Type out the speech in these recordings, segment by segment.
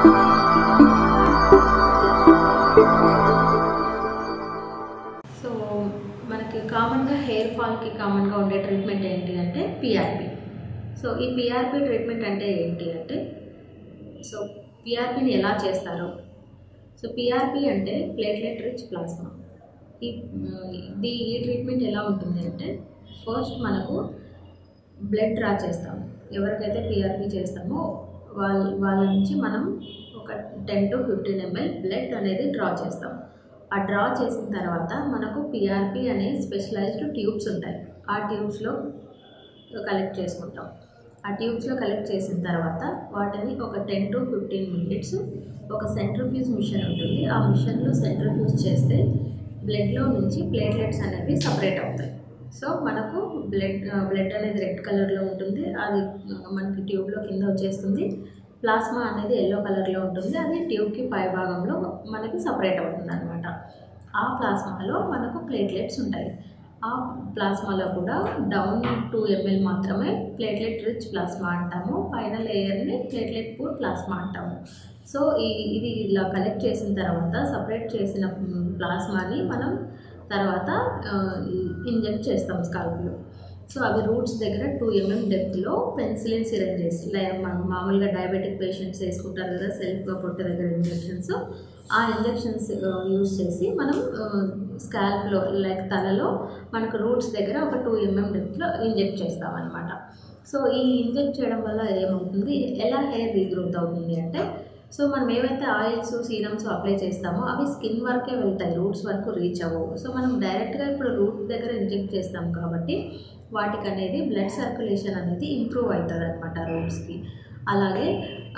so మనకి కామన్గా hair ఫాల్కి కామన్గా ఉండే ట్రీట్మెంట్ ఏంటి అంటే పిఆర్పి సో ఈ పిఆర్పి ట్రీట్మెంట్ అంటే ఏంటి అంటే సో పిఆర్పిని ఎలా చేస్తారు సో పిఆర్పి అంటే ప్లేట్లెట్ రిచ్ ప్లాస్మా ఈ ఇది ఈ ట్రీట్మెంట్ ఎలా ఉంటుంది అంటే ఫస్ట్ మనకు బ్లడ్ డ్రా చేస్తాం ఎవరికైతే పిఆర్పి చేస్తామో వాళ్ళ వాళ్ళ నుంచి మనం ఒక ten to fifteen ML blood అనేది డ్రా చేస్తాం ఆ డ్రా చేసిన తర్వాత మనకు పిఆర్పి అనే స్పెషలైజ్డ్ ట్యూబ్స్ ఉంటాయి ఆ ట్యూబ్స్లో కలెక్ట్ చేసుకుంటాం ఆ ట్యూబ్స్లో కలెక్ట్ చేసిన తర్వాత వాటిని ఒక టెన్ టు ఫిఫ్టీన్ మినిట్స్ ఒక సెంట్రిఫ్యూజ్ మిషన్ ఉంటుంది ఆ మిషన్లో సెంట్రిఫ్యూజ్ చేస్తే బ్లడ్లో నుంచి ప్లేట్లెట్స్ అనేవి సపరేట్ అవుతాయి సో మనకు బ్లడ్ బ్లడ్ అనేది రెడ్ కలర్లో ఉంటుంది అది మనకి ట్యూబ్లో కింద వచ్చేస్తుంది ప్లాస్మా అనేది ఎల్లో కలర్లో ఉంటుంది అది ట్యూబ్కి పై భాగంలో మనకి సపరేట్ అవుతుంది అనమాట ఆ ప్లాస్మాలో మనకు ప్లేట్లెట్స్ ఉంటాయి ఆ ప్లాస్మాలో కూడా డౌన్ టూ ఎంఎల్ మాత్రమే ప్లేట్లెట్ రిచ్ ప్లాస్మా అంటాము పైన లేయర్ని ప్లేట్లెట్ పూర్ ప్లాస్మా అంటాము సో ఈ ఇది ఇలా కలెక్ట్ చేసిన తర్వాత సపరేట్ చేసిన ప్లాస్మాని మనం తర్వాత ఇంజెక్ట్ చేస్తాం స్కాల్ప్లో సో అవి రూట్స్ దగ్గర టూ ఎంఎం డెప్త్లో పెన్సిలిన్ సిరంజెస్ లైక్ మనం మామూలుగా డయాబెటిక్ పేషెంట్స్ వేసుకుంటారు కదా సెల్ఫ్గా పొట్ట దగ్గర ఇంజెక్షన్స్ ఆ ఇంజెక్షన్స్ యూస్ చేసి మనం స్కాల్ప్లో లైక్ తలలో మనకు రూట్స్ దగ్గర ఒక టూ ఎంఎం డెప్త్లో ఇంజెక్ట్ చేస్తామన్నమాట సో ఈ ఇంజెక్ట్ చేయడం వల్ల ఏమవుతుంది ఎలా హెయిర్ రీగ్రోత్ అవుతుంది అంటే సో మనం ఏవైతే ఆయిల్స్ సీరమ్స్ అప్లై చేస్తామో అవి స్కిన్ వరకే వెళ్తాయి రూట్స్ వరకు రీచ్ అవ్వవు సో మనం డైరెక్ట్గా ఇప్పుడు రూట్ దగ్గర ఇంజెక్ట్ చేస్తాం కాబట్టి వాటికి అనేది బ్లడ్ సర్క్యులేషన్ అనేది ఇంప్రూవ్ అవుతుంది అనమాట రూట్స్కి అలాగే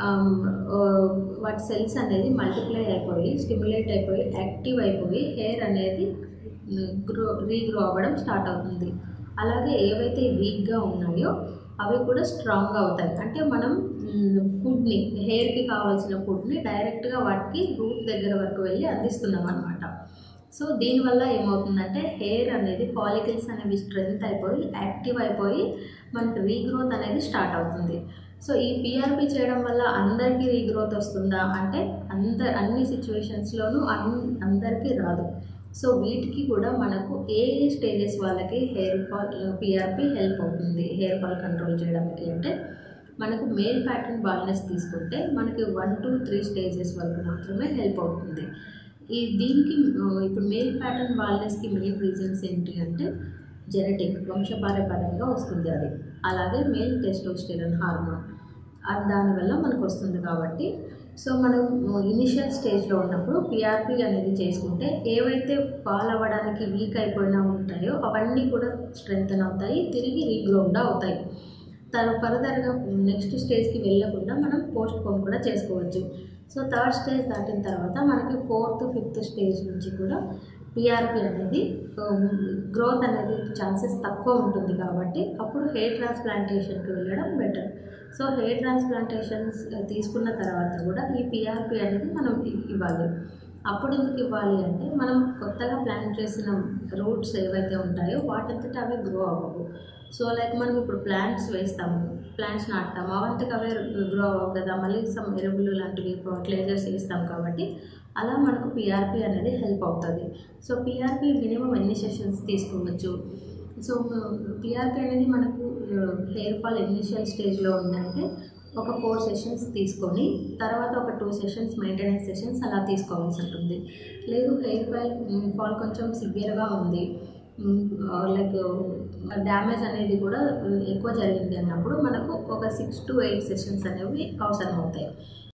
వాటి సెల్స్ అనేది మల్టిప్లై అయిపోయి స్టిమ్యులేట్ అయిపోయి యాక్టివ్ అయిపోయి హెయిర్ అనేది గ్రో రీగ్రో అవ్వడం స్టార్ట్ అవుతుంది అలాగే ఏవైతే వీక్గా ఉన్నాయో అవి కూడా స్ట్రాంగ్ అవుతాయి అంటే మనం ఫుడ్ని హెయిర్కి కావాల్సిన ఫుడ్ని డైరెక్ట్గా వాటికి రూట్ దగ్గర వరకు వెళ్ళి అందిస్తున్నాం అనమాట సో దీనివల్ల ఏమవుతుందంటే హెయిర్ అనేది ఫాలికల్స్ అనేవి స్ట్రెంగ్త్ అయిపోయి యాక్టివ్ అయిపోయి మనకి రీగ్రోత్ అనేది స్టార్ట్ అవుతుంది సో ఈ పిఆర్పి చేయడం వల్ల అందరికీ రీగ్రోత్ వస్తుందా అంటే అంద అన్ని సిచ్యువేషన్స్లోనూ అన్ అందరికీ రాదు సో వీటికి కూడా మనకు ఏ ఏ స్టేజెస్ వాళ్ళకి హెయిర్ ఫాల్ పిఆర్పి హెల్ప్ అవుతుంది హెయిర్ ఫాల్ కంట్రోల్ చేయడానికి అంటే మనకు మేల్ ప్యాటర్న్ బాల్నెస్ తీసుకుంటే మనకి వన్ టు త్రీ స్టేజెస్ వరకు మాత్రమే హెల్ప్ అవుతుంది ఈ దీనికి ఇప్పుడు మేల్ ప్యాటర్న్ బాల్నెస్కి మెయిన్ రీజన్స్ ఏంటి అంటే జెనెటిక్ వంశపారపర్యంగా వస్తుంది అది అలాగే మేల్ టెస్టోస్టెరాన్ హార్మోన్ దానివల్ల మనకు వస్తుంది కాబట్టి సో మనం ఇనిషియల్ స్టేజ్లో ఉన్నప్పుడు పిఆర్పి అనేది చేసుకుంటే ఏవైతే ఫాల్ అవ్వడానికి వీక్ అయిపోయినా ఉంటాయో అవన్నీ కూడా స్ట్రెంగ్తన్ అవుతాయి తిరిగి రీగ్రో కూడా అవుతాయి తర్ ఫర్దర్గా నెక్స్ట్ స్టేజ్కి వెళ్ళకుండా మనం పోస్ట్ పోన్ కూడా చేసుకోవచ్చు సో థర్డ్ స్టేజ్ దాటిన తర్వాత మనకి ఫోర్త్ ఫిఫ్త్ స్టేజ్ నుంచి కూడా పిఆర్పి అనేది గ్రోత్ అనేది ఛాన్సెస్ తక్కువ ఉంటుంది కాబట్టి అప్పుడు హెయిర్ ట్రాన్స్ప్లాంటేషన్కి వెళ్ళడం బెటర్ సో హెయిర్ ట్రాన్స్ప్లాంటేషన్స్ తీసుకున్న తర్వాత కూడా ఈ పిఆర్పి అనేది మనం ఇవ్వాలి అప్పుడు ఎందుకు ఇవ్వాలి అంటే మనం కొత్తగా ప్లాన్ చేసిన రూట్స్ ఏవైతే ఉంటాయో వాటంతటా అవి గ్రో అవ్వవు సో లైక్ మనం ఇప్పుడు ప్లాంట్స్ వేస్తాము ప్లాంట్స్ నాటుతాము అవంతకు అవే గ్రో అవ్వవు కదా మళ్ళీ సమ్ ఎరువులు లాంటివి ఫర్టిలైజర్స్ వేస్తాం కాబట్టి అలా మనకు పిఆర్పి అనేది హెల్ప్ అవుతుంది సో పిఆర్పి మినిమం ఎన్ని సెషన్స్ తీసుకోవచ్చు సో పిఆర్పి అనేది మనకు హెయిర్ ఫాల్ ఇనిషియల్ స్టేజ్లో ఉందంటే ఒక ఫోర్ సెషన్స్ తీసుకొని తర్వాత ఒక టూ సెషన్స్ మెయింటెనెన్స్ సెషన్స్ అలా తీసుకోవాల్సి ఉంటుంది లేదు హెయిర్ ఫాల్ ఫాల్ కొంచెం సివియర్గా ఉంది లైక్ డ్యామేజ్ అనేది కూడా ఎక్కువ జరిగింది అన్నప్పుడు మనకు ఒక సిక్స్ టు ఎయిట్ సెషన్స్ అనేవి అవసరం అవుతాయి